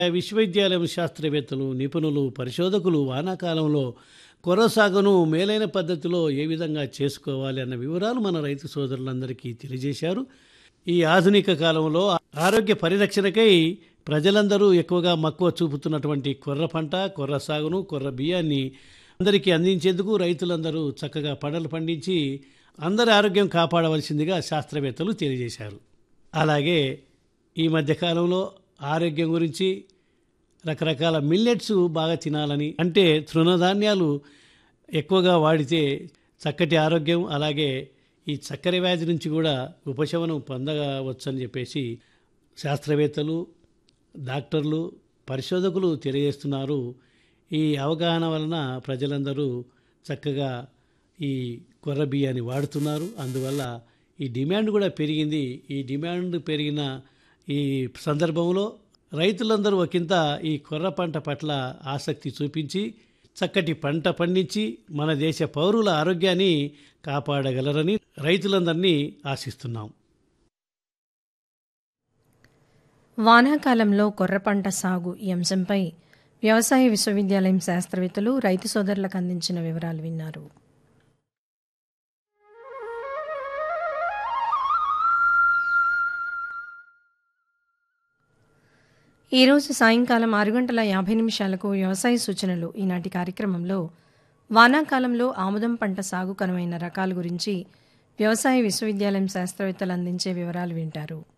విశ్వవిద్యాలయం శాస్త్రవేత్తలు నిపుణులు పరిశోధకులు వానాకాలంలో కొర్ర సాగును మేలైన పద్ధతిలో ఏ విధంగా చేసుకోవాలి అన్న వివరాలు మన రైతు సోదరులందరికీ తెలియజేశారు ఈ ఆధునిక కాలంలో ఆరోగ్య పరిరక్షణకై ప్రజలందరూ ఎక్కువగా మక్కువ చూపుతున్నటువంటి కొర్ర పంట కొర్ర సాగును కొర్ర బియ్యాన్ని అందరికీ అందించేందుకు రైతులందరూ చక్కగా పంటలు పండించి అందరి ఆరోగ్యం కాపాడవలసిందిగా శాస్త్రవేత్తలు తెలియజేశారు అలాగే ఈ మధ్యకాలంలో ఆరోగ్యం గురించి రకరకాల మిల్లెట్స్ బాగా తినాలని అంటే తృణధాన్యాలు ఎక్కువగా వాడితే చక్కటి ఆరోగ్యం అలాగే ఈ చక్కెర వ్యాధి నుంచి కూడా ఉపశమనం పొందవచ్చని చెప్పేసి శాస్త్రవేత్తలు డాక్టర్లు పరిశోధకులు తెలియజేస్తున్నారు ఈ అవగాహన వలన ప్రజలందరూ చక్కగా ఈ కొర్ర బియ్యాన్ని వాడుతున్నారు అందువల్ల ఈ డిమాండ్ కూడా పెరిగింది ఈ డిమాండ్ పెరిగిన ఈ సందర్భంలో రైతులందరూ ఒకంత ఈ కొర్ర పంట పట్ల ఆసక్తి చూపించి చక్కటి పంట పండించి మన దేశ పౌరుల ఆరోగ్యాన్ని కాపాడగలరని రైతులందరినీ ఆశిస్తున్నాం వానాకాలంలో కొర్ర పంట సాగు ఈ అంశంపై వ్యవసాయ విశ్వవిద్యాలయం శాస్త్రవేత్తలు రైతు సోదరులకు అందించిన వివరాలు విన్నారు ఈరోజు సాయంకాలం ఆరు గంటల యాభై నిమిషాలకు వ్యవసాయ సూచనలు ఈనాటి కార్యక్రమంలో వానాకాలంలో ఆముదం పంట సాగు కనువైన రకాల గురించి వ్యవసాయ విశ్వవిద్యాలయం శాస్త్రవేత్తలు అందించే వివరాలు వింటారు